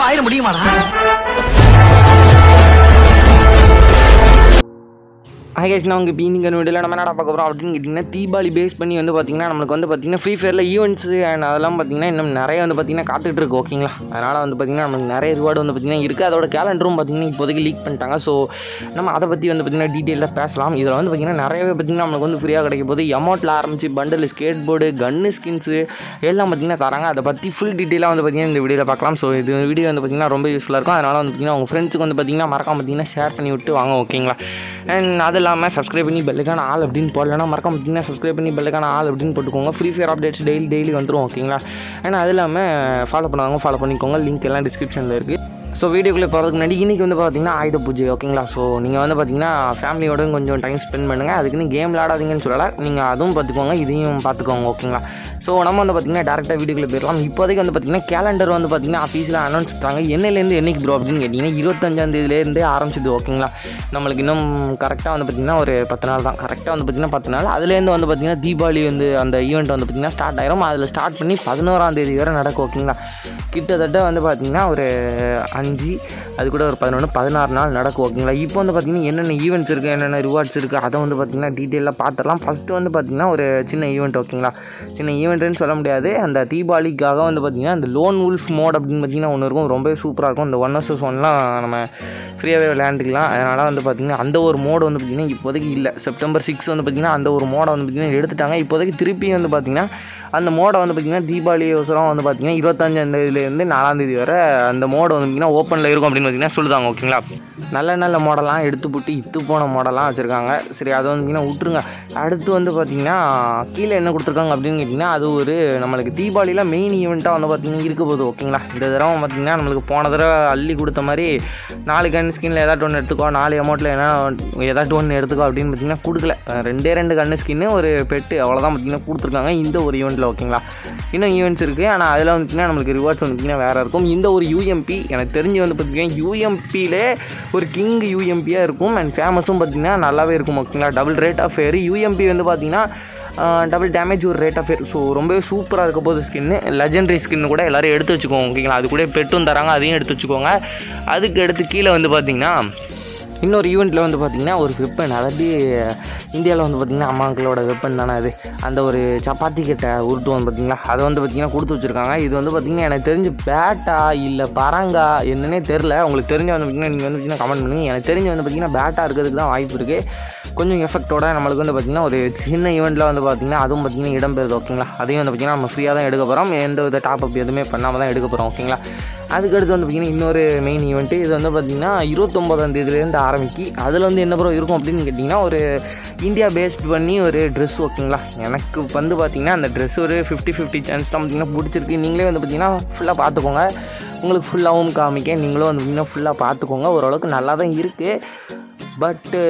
ஆயிட முடியுமாடா ஹேஸ் நான் உங்கள் பீனிங் வீடியோவில் நம்ம என்ன பார்க்க போகிறோம் அப்படின்னு கேட்டிங்கன்னா தீபாவளி பேஸ் பண்ணி வந்து பார்த்திங்கன்னா நம்மளுக்கு வந்து பார்த்திங்கன்னா ஃப்ரீ ஃபயரில் ஈவெண்ட்ஸு அண்ட் அதெல்லாம் பார்த்திங்கன்னா இன்னும் நிறைய வந்து பார்த்திங்கன்னா காத்துட்டு இருக்கு ஓகேங்களா அதனால் வந்து பார்த்திங்கன்னா நமக்கு நிறைய ரிவார்டு வந்து பார்த்திங்கன்னா இருக்குது அதோட கேலண்டரும் பார்த்திங்கன்னா இப்போதைக்கு லீக் பண்ணிட்டாங்க ஸோ நம்ம அதை பற்றி வந்து பார்த்திங்கன்னா டீட்டெயிலாக பேசலாம் இதில் வந்து பார்த்திங்கன்னா நிறையவே பார்த்திங்கன்னா நம்மளுக்கு வந்து ஃப்ரீயாக கிடைக்க போது அமௌண்ட்டில் ஆரம்பிச்சு bundle skateboard gun skins எல்லாம் பார்த்திங்கன்னா தராங்க அதை பற்றி ஃபுல் டீட்டெயிலாக வந்து பார்த்திங்கன்னா இந்த வீடியோவில் பார்க்கலாம் ஸோ இது வீடியோ வந்து பார்த்திங்கன்னா ரொம்ப யூஸ்ஃபுல்லாக இருக்கும் அதனால் வந்து பார்த்திங்கன்னா உங்கள் ஃப்ரெண்ட்ஸுக்கு வந்து பார்த்திங்கன்னா மறக்காம பார்த்திங்கன்னா ஷேர் பண்ணி விட்டு வாங்க ஓகேங்களா அண்ட் அது இல்லாமல் சப்ஸ்கிரைப் பண்ணி பெல்லுக்கான ஆள் அப்படின்னு போடலன்னா மறக்காம பார்த்தீங்கன்னா சப்ஸ்கிரைப் பண்ணி பெல்லுக்கான ஆள் அப்படின்னு போட்டுக்கோங்க Free Fire updates daily daily வந்துடும் ஓகேங்களா ஏன்னா அது இல்லாமல் ஃபாலோ பண்ணுவாங்க ஃபாலோ பண்ணிக்கோங்க லிங்க் எல்லாம் டிஸ்கிரிப்ஷனில் இருக்குது ஸோ வீடியோக்குள்ளே போகிறதுக்கு முன்னாடி இன்றைக்கி வந்து பார்த்தீங்கன்னா ஆயுத பூஜை ஓகேங்களா ஸோ நீங்கள் வந்து பார்த்தீங்கன்னா ஃபேமிலியோட கொஞ்சம் டைம் ஸ்பெண்ட் பண்ணுங்கள் அதுக்குன்னு கேம் விளாடாதீங்கன்னு சொல்லலை நீங்கள் அதுவும் பார்த்துக்கோங்க இதையும் பார்த்துக்கோங்க ஓகேங்களா ஸோ நம்ம வந்து பார்த்தீங்கன்னா டேரெக்டாக வீடியோக்குள்ளே போயிடலாம் இப்போதைக்கு வந்து பார்த்தீங்கன்னா கேலண்டர் வந்து பார்த்தீங்கன்னா ஆஃபீஸில் அனௌன்ஸ் பண்ணுறாங்க என்னையிலேருந்து என்னைக்கு ப்ரோ அப்படின்னு கேட்டிங்கன்னா இருபத்தஞ்சாம் தேதியிலேருந்தே ஆரம்பிச்சிது ஓகேங்களா நம்மளுக்கு இன்னும் கரெக்டாக வந்து பார்த்திங்கன்னா ஒரு பத்து நாள் தான் கரெக்டாக வந்து பார்த்திங்கன்னா பத்து நாள் அதுலேருந்து வந்து பார்த்திங்கன்னா தீபாவளி வந்து அந்த ஈவெண்ட் வந்து பார்த்திங்கன்னா ஸ்டார்ட் ஆயிரும் அதில் ஸ்டார்ட் பண்ணி பதினோராம் தேதி வரை நடக்கும் ஓகேங்களா கிட்டத்தட்ட வந்து பார்த்திங்கன்னா ஒரு அஞ்சு அது கூட ஒரு பதினொன்று பதினாறு நாள் நடக்கும் ஓகேங்களா இப்போ வந்து பார்த்திங்கன்னா என்னென்ன ஈவெண்ட்ஸ் இருக்குது என்னென்ன ரிவார்ட்ஸ் இருக்குது அதை வந்து பார்த்திங்கன்னா டீட்டெயிலாக பார்த்துடலாம் ஃபஸ்ட்டு வந்து பார்த்திங்கன்னா ஒரு சின்ன ஈவெண்ட் ஓகேங்களா சின்ன ஈவெண்ட்டுன்னு சொல்ல முடியாது அந்த தீபாவளிக்காக வந்து பார்த்திங்கன்னா இந்த லோன் உல்ஃப் மோட் அப்படின்னு பார்த்திங்கன்னா ஒன்று இருக்கும் ரொம்பவே சூப்பராக இருக்கும் இந்த ஒன் வர்சஸ் ஒன்லாம் நம்ம ஃப்ரீயாகவே விளையாண்டுக்கலாம் அதனால் வந்து பார்த்திங்கன்னா அந்த ஒரு மோடு வந்து பார்த்திங்கன்னா இப்போதைக்கு இல்லை செப்டம்பர் சிக்ஸ் வந்து பார்த்திங்கன்னா அந்த ஒரு மோடை வந்து பார்த்திங்கன்னா எடுத்துட்டாங்க இப்போதைக்கு திருப்பி வந்து பார்த்திங்கன்னா அந்த மோடை வந்து பார்த்திங்கன்னா தீபாவளி அவசரம் வந்து பார்த்திங்கன்னா இருபத்தஞ்சாம் தேதியிலேருந்து நாலாம் தேதி வரை அந்த மோடை வந்து பார்த்திங்கன்னா ஓப்பனில் இருக்கும் அப்படின்னு பார்த்திங்கன்னா சொல்லுதாங்க ஓகேங்களா நல்ல நல்ல மாடலாம் எடுத்து போட்டு இத்து போன மாடலாம் வச்சுருக்காங்க சரி அதை வந்து பார்த்திங்கன்னா விட்ருங்க அடுத்து வந்து பார்த்திங்கன்னா கீழே என்ன கொடுத்துருக்காங்க அப்படின்னு கேட்டிங்கன்னா அது ஒரு நம்மளுக்கு தீபாவளியில் மெயின் ஈவெண்ட்டாக வந்து பார்த்திங்கன்னா இருக்க போகுது ஓகேங்களா இந்த தடவை பார்த்திங்கன்னா நம்மளுக்கு போன தடவை அள்ளி கொடுத்த மாதிரி நாலு கன் ஸ்கின்னில் ஏதாட்டும் ஒன்று எடுத்துக்கோ நாலு அமௌண்ட்டில் ஏன்னா ஏதாட்டும் ஒன்று எடுத்துக்கோ அப்படின்னு பார்த்திங்கன்னா கொடுக்கல ரெண்டே ரெண்டு கண்ணு ஸ்கின்னு ஒரு பெட்டு அவ்வளோதான் பார்த்திங்கன்னா கொடுத்துருக்காங்க இந்த ஒரு ஈவெண்ட்டில் ஓகேங்களா இன்னும் ஈவெண்ட்ஸ் இருக்குது ஆனால் அதில் வந்து பார்த்திங்கன்னா நம்மளுக்கு ரிவார்ட்ஸ் வந்து பார்த்திங்கன்னா வேறு இருக்கும் இந்த ஒரு யூஎம்பி எனக்கு தெரிஞ்சு வந்து பார்த்திங்கன்னா யூஎம்பியிலே ஒரு கிங் யூஎம்பியாக இருக்கும் அண்ட் ஃபேமஸும் பார்த்திங்கன்னா நல்லாவே இருக்கும் ஓகேங்களா double rate of fire UMP வந்து பார்த்திங்கன்னா டபுள் டேமேஜ் ஒரு ரேட் ஆஃப் ஃபேர் ஸோ ரொம்பவே சூப்பராக இருக்க போகுது ஸ்கின்னு லெஜெண்டரி ஸ்கின்னு கூட எல்லோரும் எடுத்து வச்சுக்கோங்க ஓகேங்களா அது கூட பெட்டும் தராங்க அதையும் எடுத்து வச்சுக்கோங்க அதுக்கு அடுத்து கீழே வந்து பார்த்திங்கன்னா இன்னொரு ஈவெண்ட்டில் வந்து பார்த்திங்கன்னா ஒரு வெப்பன் அதாவது இந்தியாவில் வந்து பார்த்திங்கன்னா அம்மாக்களோட வெப்பன் தானே அது அந்த ஒரு சப்பாத்தி கட்டை உருட்டுவோம் பார்த்தீங்களா அதை வந்து பார்த்திங்கன்னா கொடுத்து வச்சுருக்காங்க இது வந்து பார்த்திங்கன்னா எனக்கு தெரிஞ்சு பேட்டா இல்லை பரங்கா என்னன்னே தெரில உங்களுக்கு தெரிஞ்ச வந்து பார்த்திங்கன்னா நீங்கள் வந்து பார்த்திங்கன்னா கமெண்ட் பண்ணுங்க எனக்கு தெரிஞ்சு வந்து பார்த்திங்கன்னா பேட்டா இருக்கிறதுக்கு தான் வாய்ப்பு இருக்குது கொஞ்சம் எஃபெக்டோட நம்மளுக்கு வந்து பார்த்திங்கன்னா ஒரு சின்ன ஈவெண்ட்டில் வந்து பார்த்திங்கன்னா அதுவும் பார்த்திங்கன்னா இடம் பெறுது ஓகேங்களா அதையும் வந்து பார்த்திங்கன்னா நம்ம ஃப்ரீயாக தான் எடுக்க போகிறோம் எந்த வித டாப் அப் எதுவுமே பண்ணாமல் தான் எடுக்க போகிறோம் ஓகேங்களா அதுக்கடுத்து வந்து பார்த்திங்கன்னா இன்னொரு மெயின் ஈவெண்ட்டு இது வந்து பார்த்திங்கன்னா இருபத்தொம்போதாம் தேதியிலேருந்து ஆரம்பிக்கி அதில் வந்து என்ன ப்ரோ இருக்கும் அப்படின்னு கேட்டிங்கன்னா ஒரு இந்தியா பேஸ்ட் பண்ணி ஒரு ட்ரெஸ் ஓகேங்களா எனக்கு வந்து பார்த்திங்கன்னா அந்த ட்ரெஸ் ஒரு ஃபிஃப்டி ஃபிஃப்டி சான்ஸ் தான் பார்த்திங்கன்னா பிடிச்சிருக்கு நீங்களே வந்து பார்த்திங்கன்னா ஃபுல்லாக பார்த்துக்கோங்க உங்களுக்கு ஃபுல்லாகவும் காமிக்க நீங்களும் வந்து பார்த்திங்கன்னா ஃபுல்லாக பார்த்துக்கோங்க ஓரளவுக்கு நல்லா தான் இருக்குது பட்டு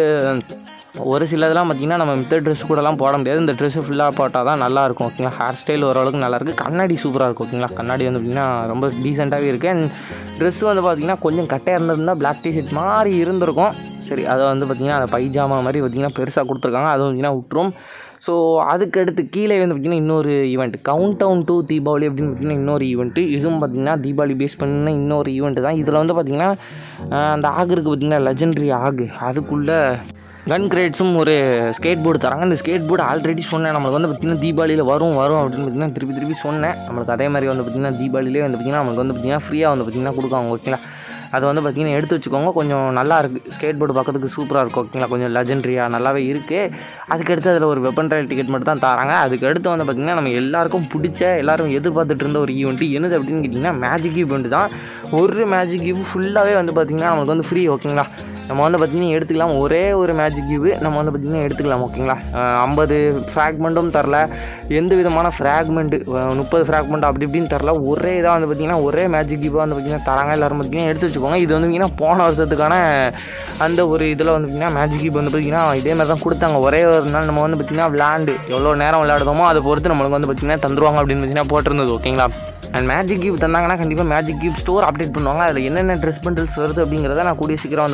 ஒரு சிலதெல்லாம் பார்த்திங்கன்னா நம்ம மித்த ட்ரெஸ் கூடலாம் போட முடியாது இந்த ட்ரெஸ்ஸு ஃபுல்லாக போட்டால் தான் நல்லாயிருக்கும் ஓகேங்களா ஹேர் ஸ்டைல் ஓரளவுக்கு நல்லாயிருக்கு கண்ணாடி சூப்பராக இருக்கும் ஓகேங்களா கண்ணாடி வந்து பார்த்திங்கன்னா ரொம்ப டீசெண்டாகவே இருக்குது அண்ட் ட்ரெஸ் வந்து பார்த்திங்கன்னா கொஞ்சம் கட்டையாக இருந்திருந்தால் பிளாக் டிஷர்ட் மாதிரி இருந்திருக்கும் சரி அதை வந்து பார்த்திங்கன்னா அந்த பைஜாமா மாதிரி பார்த்திங்கன்னா பெருசாக கொடுத்துருக்காங்க அது பார்த்திங்கன்னா விட்டுரும் ஸோ அதுக்கடுத்து கீழே வந்து பார்த்திங்கன்னா இன்னொரு event countdown to Deepavali அப்படின்னு பார்த்திங்கன்னா இன்னொரு ஈவெண்ட்டு இதுவும் பார்த்திங்கன்னா தீபாவளி பேஸ் பண்ண இன்னொரு ஈவெண்ட்டு தான் இதில் வந்து பார்த்திங்கன்னா அந்த ஆகு இருக்குது பார்த்திங்கன்னா லெஜெண்டரி ஆகு அதுக்குள்ளே கன் கிரேட்ஸும் ஒரு ஸ்கேட் போர்டு தராங்க அந்த ஸ்கேட் போர்டு ஆல்ரெடி சொன்னேன் நம்மளுக்கு வந்து பார்த்திங்கன்னா தீபாவளியில் வரும் வரும் அப்படின்னு பார்த்திங்கன்னா திருப்பி திருப்பி சொன்னேன் நம்மளுக்கு அதே மாதிரி வந்து பார்த்திங்கன்னா தீபாவளியிலே வந்து பார்த்திங்கன்னா நம்மளுக்கு வந்து பார்த்திங்கன்னா ஃப்ரீயாக வந்து பார்த்திங்கன்னா கொடுக்காங்க ஓகேங்களா அதை வந்து பார்த்திங்கன்னா எடுத்து வச்சுக்கோங்க கொஞ்சம் நல்லா இருக்குது ஸ்கேட் போர்டு பார்க்கறதுக்கு சூப்பராக இருக்கும் ஓகேங்களா கொஞ்சம் லெஜெண்ட்ரியாக நல்லாவே இருக்குது அதுக்கடுத்து அதில் ஒரு வெப்பன் ட்ரையல் டிக்கெட் மட்டும் தான் தராங்க அதுக்கு அடுத்து வந்து பார்த்திங்கன்னா நம்ம எல்லாருக்கும் பிடிச்ச எல்லாரும் எதிர்பார்த்துட்டு இருந்த ஒரு ஈவெண்ட்டு என்னது அப்படின்னு கேட்டிங்கன்னா மேஜிக் ஈவெண்ட் தான் ஒரு மேஜிக் ஈவ் ஃபுல்லாகவே வந்து பார்த்திங்கன்னா நமக்கு வந்து ஃப்ரீ ஓகேங்களா நம்ம வந்து பார்த்திங்கன்னா எடுத்துக்கலாம் ஒரே ஒரு மேஜிக் கியூவு நம்ம வந்து பார்த்திங்கன்னா எடுத்துக்கலாம் ஓகேங்களா ஐம்பது ஃப்ராக்மெண்ட்டும் தரல எந்த விதமான ஃப்ராக்மெண்ட்டு முப்பது ஃப்ராக்மெண்ட் அப்படி இப்படின்னு தரல ஒரே இதாக வந்து பார்த்திங்கன்னா ஒரே மேஜிக் கியூவாக வந்து பார்த்திங்கன்னா தராங்க எல்லோரும் பார்த்திங்கன்னா எடுத்து வச்சுக்கோங்க இது வந்து பார்த்திங்கன்னா போன வருஷத்துக்கான அந்த ஒரு இதில் வந்து பார்த்திங்கன்னா மேஜிக் கியூப் வந்து பார்த்திங்கன்னா இதே மாதிரி தான் கொடுத்தாங்க ஒரே ஒரு நாள் நம்ம வந்து பார்த்திங்கன்னா விளாண்டு எவ்வளோ நேரம் விளையாடுதோமோ அதை பொறுத்து நம்மளுக்கு வந்து பார்த்திங்கன்னா தந்துருவாங்க அப்படின்னு பார்த்திங்கன்னா போட்டிருந்தது ஓகேங்களா அண்ட் மேஜிக் கியூப் தந்தாங்கன்னா கண்டிப்பாக மேஜிக் கியூப் ஸ்டோர் அப்டேட் பண்ணுவாங்க அதில் என்னென்ன ட்ரெஸ் பண்டில்ஸ் வருது அப்படிங்கிறத நான் கூடிய சீக்கிரம் வந்து பார்த்திங்கன்னா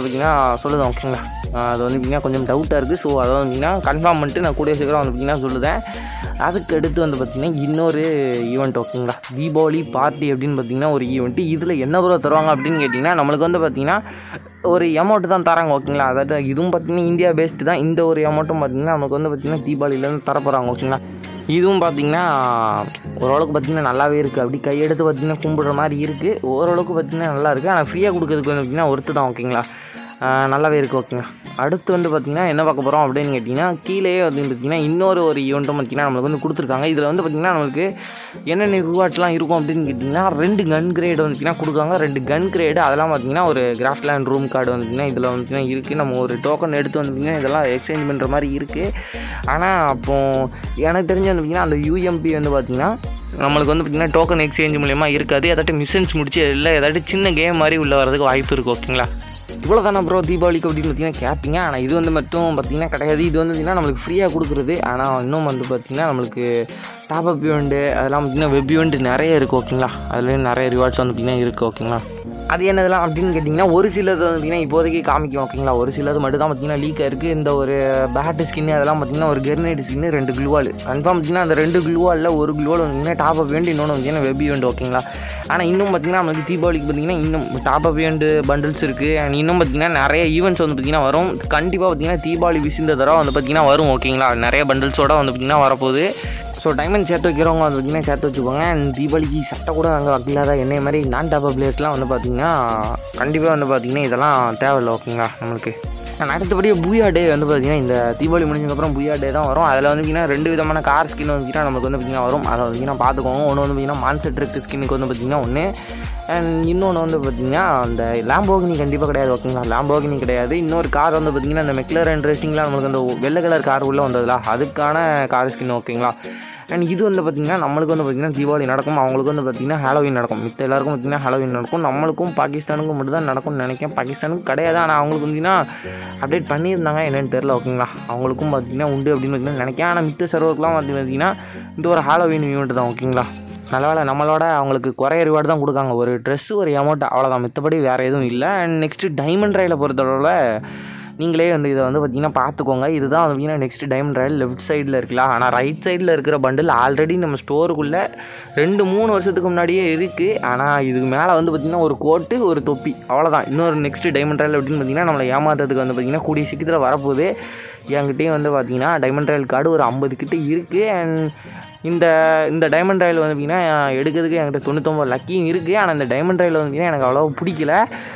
சொல்லுது ஓகேங்களா ஆஹ் அது வந்து பார்த்திங்கன்னா கொஞ்சம் டவுட்டாக இருக்குது ஸோ அதை வந்து பார்த்திங்கன்னா கன்ஃபார்ம் பண்ணிட்டு நான் கூடிய சீக்கிரம் வந்து பார்த்திங்கன்னா சொல்லுதேன் அதுக்கு அடுத்து வந்து பார்த்திங்கன்னா இன்னொரு ஈவெண்ட் ஓகேங்களா தீபாவளி பார்ட்டி அப்படின்னு பார்த்திங்கன்னா ஒரு ஈவெண்ட்டு இதில் என்ன ப்ரோ தருவாங்க அப்படின்னு கேட்டிங்கன்னா நம்மளுக்கு வந்து பார்த்திங்கன்னா ஒரு அமௌண்ட் தான் தராங்க ஓகேங்களா அதாவது இதுவும் பார்த்திங்கன்னா இந்தியா பேஸ்டு தான் இந்த ஒரு அமௌண்ட்டும் பார்த்திங்கன்னா நமக்கு வந்து பார்த்திங்கன்னா தீபாவளியிலேருந்து தர போகிறாங்க ஓகேங்களா இதுவும் பார்த்திங்கன்னா ஓரளவுக்கு பார்த்திங்கன்னா நல்லாவே இருக்குது அப்படி கையெடுத்து பார்த்திங்கன்னா கும்பிடுற மாதிரி இருக்குது ஓரளவுக்கு பார்த்திங்கன்னா நல்லா இருக்குது ஆனால் ஃப்ரீயாக கொடுக்கறதுக்கு வந்து பார்த்திங்கன்னா ஒருத்து தான் ஓகேங்களா ஆஹ் நல்லாவே இருக்குது ஓகேங்களா அடுத்து வந்து பார்த்திங்கன்னா என்ன பார்க்க போகிறோம் அப்படின்னு கேட்டிங்கன்னா கீழேயே வந்து பார்த்திங்கன்னா இன்னொரு ஒரு ஈவெண்ட்டும் பார்த்திங்கன்னா நம்மளுக்கு வந்து கொடுத்துருக்காங்க இதில் வந்து பார்த்திங்கன்னா நம்மளுக்கு என்னென்ன ரிவார்ட்ஸ்லாம் இருக்கும் அப்படின்னு கேட்டிங்கன்னா ரெண்டு கன் கிரேடு வந்து பார்த்திங்கன்னா கொடுக்காங்க ரெண்டு கன் கிரேடு அதெல்லாம் பார்த்திங்கன்னா ஒரு கிராஃப்ட்லேண்ட் ரூம் கார்டு வந்து பார்த்திங்கன்னா இதில் வந்து பார்த்திங்கன்னா இருக்குது நம்ம ஒரு டோக்கன் எடுத்து வந்து பார்த்திங்கன்னா இதெல்லாம் எக்ஸ்சேஞ்ச் பண்ணுற மாதிரி இருக்குது ஆனால் அப்போது எனக்கு தெரிஞ்சு வந்து பார்த்திங்கன்னா அந்த யூஎம்பி வந்து பார்த்திங்கன்னா நம்மளுக்கு வந்து பார்த்திங்கன்னா டோக்கன் எக்ஸ்சேஞ்ச் மூலயமா இருக்காது ஏதாட்டும் மிஷன்ஸ் முடிச்சு இல்லை ஏதாட்டும் சின்ன கேம் மாதிரி உள்ள வரதுக்கு வாய்ப்பு இருக்குது ஓகேங்களா இவ்வளோ தானே ப்ரோ தீபாவளிக்கு அப்படின்னு பார்த்தீங்கன்னா கேட்பீங்க ஆனால் இது வந்து மட்டும் பார்த்தீங்கன்னா கிடையாது இது வந்து பார்த்திங்கன்னா நம்மளுக்கு ஃப்ரீயாக கொடுக்குறது ஆனால் இன்னும் வந்து பார்த்திங்கன்னா நம்மளுக்கு டாப் அப் ஈவெண்ட்டு அதெல்லாம் பார்த்திங்கன்னா வெப் ஈவெண்ட் நிறைய இருக்குது ஓகேங்களா அதுலேயும் நிறைய ரிவார்ட்ஸ் வந்து பார்த்திங்கன்னா இருக்குது ஓகேங்களா அது என்னதெல்லாம் அப்படின்னு கேட்டிங்கன்னா ஒரு சிலது வந்து பார்த்திங்கன்னா இப்போதைக்கு காமிக்கும் ஓகேங்களா ஒரு சிலது மட்டும் தான் பார்த்திங்கன்னா லீக்காக இருக்குது இந்த ஒரு பேட் ஸ்கின் அதெல்லாம் பார்த்திங்கன்னா ஒரு கெர்னைட் ஸ்கின் ரெண்டு க்ளூவால் கன்ஃபார்ம் பார்த்திங்கன்னா அந்த ரெண்டு க்ளூவாலில் ஒரு க்ளூவால் வந்து டாப் அப் வேண்டு இன்னொன்று வந்து வெப் ஈவெண்ட் ஓகேங்களா ஆனால் இன்னும் பார்த்திங்கன்னா நம்மளுக்கு தீபாவளிக்கு பார்த்திங்கன்னா இன்னும் டாப் அப் ஈவெண்ட் பண்டில்ஸ் இருக்குது அண்ட் இன்னும் பார்த்திங்கன்னா நிறைய ஈவெண்ட்ஸ் வந்து பார்த்திங்கன்னா வரும் கண்டிப்பாக பார்த்திங்கன்னா தீபாவளி விசிந்த தடவை வந்து பார்த்திங்கன்னா வரும் ஓகேங்களா நிறைய பண்டில்ஸோட வந்து பார்த்திங்கன்னா வரப்போகுது ஸோ டைமண்ட் சேர்த்து வைக்கிறவங்க வந்து பார்த்திங்கன்னா சேர்த்து வச்சுக்கோங்க அண்ட் தீபாவளிக்கு சட்டை கூட அங்கே வைக்கலாத என்னை மாதிரி நான் டாப் பிளேயர்ஸ்லாம் வந்து பார்த்திங்கன்னா கண்டிப்பாக வந்து பார்த்திங்கன்னா இதெல்லாம் தேவையில்லை ஓகேங்களா நம்மளுக்கு அண்ட் அடுத்தபடியே பூயா டே வந்து பார்த்திங்கன்னா இந்த தீபாவளி முடிஞ்சதுக்கப்புறம் பூயா டே தான் வரும் அதில் வந்து பார்த்திங்கன்னா ரெண்டு விதமான கார் ஸ்கின் வந்து பார்த்திங்கன்னா நமக்கு வந்து பார்த்திங்கன்னா வரும் அதை வந்து பார்த்திங்கன்னா பார்த்துக்கோங்க ஒன்று வந்து பார்த்திங்கன்னா மான்செட் ட்ரிக் ஸ்கின்னுக்கு வந்து பார்த்திங்கன்னா ஒன்று அண்ட் இன்னொன்று வந்து பார்த்திங்கன்னா அந்த லாம்போகினி கண்டிப்பாக கிடையாது ஓகேங்களா லாம்போகினி கிடையாது இன்னொரு கார் வந்து பார்த்திங்கன்னா இந்த மெக்லரன் ரேசிங்லாம் நம்மளுக்கு அந்த வெள்ளை கலர் கார் உள்ளே வந்ததுல அதுக்கான கார் ஸ்கின் ஓகேங்களா அண்ட் இது வந்து பார்த்திங்கன்னா நம்மளுக்கு வந்து பார்த்திங்கன்னா தீபாவளி நடக்கும் அவங்களுக்கு வந்து பார்த்திங்கன்னா ஹாலோவின் நடக்கும் மித்த எல்லாருக்கும் பார்த்திங்கன்னா ஹாலோவின் நடக்கும் நம்மளுக்கும் பாகிஸ்தானுக்கும் மட்டும் தான் நடக்கும்னு நினைக்கிறேன் பாகிஸ்தானுக்கு கிடையாது ஆனால் அவங்களுக்கு பார்த்திங்கன்னா அப்டேட் பண்ணியிருந்தாங்க என்னென்னு தெரில ஓகேங்களா அவங்களுக்கும் பார்த்திங்கன்னா உண்டு அப்படின்னு பார்த்திங்கன்னா நினைக்கிறேன் ஆனால் மித்த சர்வருக்குலாம் வந்து பார்த்திங்கன்னா இந்த ஒரு ஹாலோவின் ஈவெண்ட் தான் ஓகேங்களா நல்ல வேளை நம்மளோட அவங்களுக்கு குறைய ரிவார்டு தான் கொடுக்காங்க ஒரு ட்ரெஸ்ஸு ஒரு அமௌண்ட் அவ்வளோதான் மித்தபடி வேறு எதுவும் இல்லை அண்ட் நெக்ஸ்ட்டு டைமண்ட் ரயிலை பொறுத்தளவில் நீங்களே வந்து இதை வந்து பார்த்தீங்கன்னா பார்த்துக்கோங்க இதுதான் வந்து பார்த்தீங்கன்னா நெக்ஸ்ட் டைமண்ட் ரயில் லெஃப்ட் சைடில் இருக்கலாம் ஆனால் ரைட் சைடில் இருக்கிற பண்டில் ஆல்ரெடி நம்ம ஸ்டோருக்குள்ளே ரெண்டு மூணு வருஷத்துக்கு முன்னாடியே இருக்குது ஆனால் இதுக்கு மேலே வந்து பார்த்திங்கன்னா ஒரு கோட்டு ஒரு தொப்பி அவ்வளோதான் இன்னொரு நெக்ஸ்ட் டைமண்ட் ரயில் அப்படின்னு பார்த்தீங்கன்னா நம்மளை ஏமாத்துறதுக்கு வந்து பார்த்திங்கன்னா கூடிய சீக்கிரத்தில் வரப்போகுது என்கிட்டயும் வந்து பார்த்தீங்கன்னா டைமண்ட் ரயில் கார்டு ஒரு ஐம்பது கிட்ட இருக்குது அண்ட் இந்த இந்த டைமண்ட் ரயில் வந்து பார்த்திங்கன்னா எடுக்கிறதுக்கு என்கிட்ட தொண்ணூத்தொம்பது லக்கியும் இருக்குது ஆனால் இந்த டைமண்ட் ரயில் வந்து பார்த்திங்கன்னா எனக்கு அவ்வளோ பிடிக்கல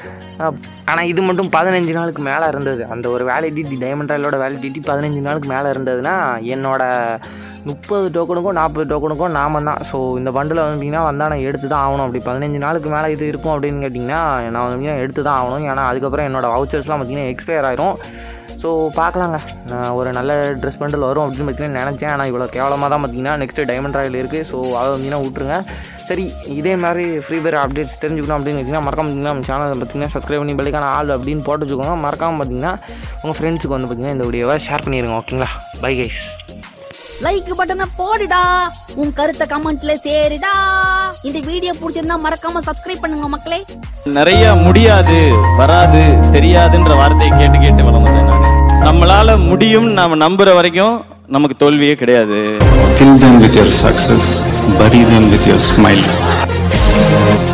ஆனால் இது மட்டும் பதினஞ்சு நாளுக்கு மேலே இருந்தது அந்த ஒரு வேலிடிட்டி டைமண்ட் ரயிலோட வேலிடிட்டி பதினஞ்சு நாளுக்கு மேலே இருந்ததுன்னா என்னோட முப்பது டோக்கனுக்கும் நாற்பது டோக்கனுக்கும் நாம தான் ஸோ இந்த பண்டில் வந்து பார்த்திங்கன்னா வந்தால் நான் எடுத்து தான் ஆகணும் அப்படி பதினஞ்சு நாளுக்கு மேலே இது இருக்கும் அப்படின்னு கேட்டிங்கன்னா நான் வந்து பார்த்திங்கன்னா எடுத்து தான் ஆகணும் ஏன்னா அதுக்கப்புறம் என்னோடய வவுச்சர்ஸ்லாம் பார்த்திங்கன்னா எக்ஸ்பயர் ஆயிரும் ஸோ பார்க்கலாங்க நான் ஒரு நல்ல ட்ரெஸ் பண்டில் வரும் அப்படின்னு பார்த்தீங்கன்னா நினச்சேன் ஆனால் இவ்வளோ கேவலமாக தான் பார்த்தீங்கன்னா நெக்ஸ்ட்டு டைமண்ட் ராயல் இருக்குது ஸோ அதை வந்தீங்கன்னா விட்ருங்க சரி இதே மாதிரி ஃப்ரீ ஃபயர் அப்டேட்ஸ் தெரிஞ்சுக்கணும் அப்படின்னு வச்சிங்கன்னா மறக்காம பார்த்தீங்கன்னா நம்ம சேனலை பார்த்தீங்கன்னா சப்ஸ்கிரைப் பண்ணி பெல்லைக்கான ஆள் அப்படின்னு போட்டு வச்சுக்கோங்க மறக்காமல் பார்த்தீங்கன்னா உங்கள் ஃப்ரெண்ட்ஸுக்கு வந்து பார்த்தீங்கன்னா இந்த வீடியோவை ஷேர் பண்ணிடுங்க ஓகேங்களா பை கைஸ் லைக் பட்டனை போடுடா உன் கருத்தை கமெண்ட்ல சேருடா இந்த வீடியோ பிடிச்சிருந்தா மறக்காம சப்ஸ்கிரைப் பண்ணுங்க மக்களே நிறைய முடியாது வராது தெரியாதுன்ற வார்த்தையை கேட்டு கேட்டு வளர்ந்தேன் நான் நம்மளால முடியும் நாம நம்புற வரைக்கும் நமக்கு தோல்வியே கிடையாது Kill them with your success, bury them with your smile.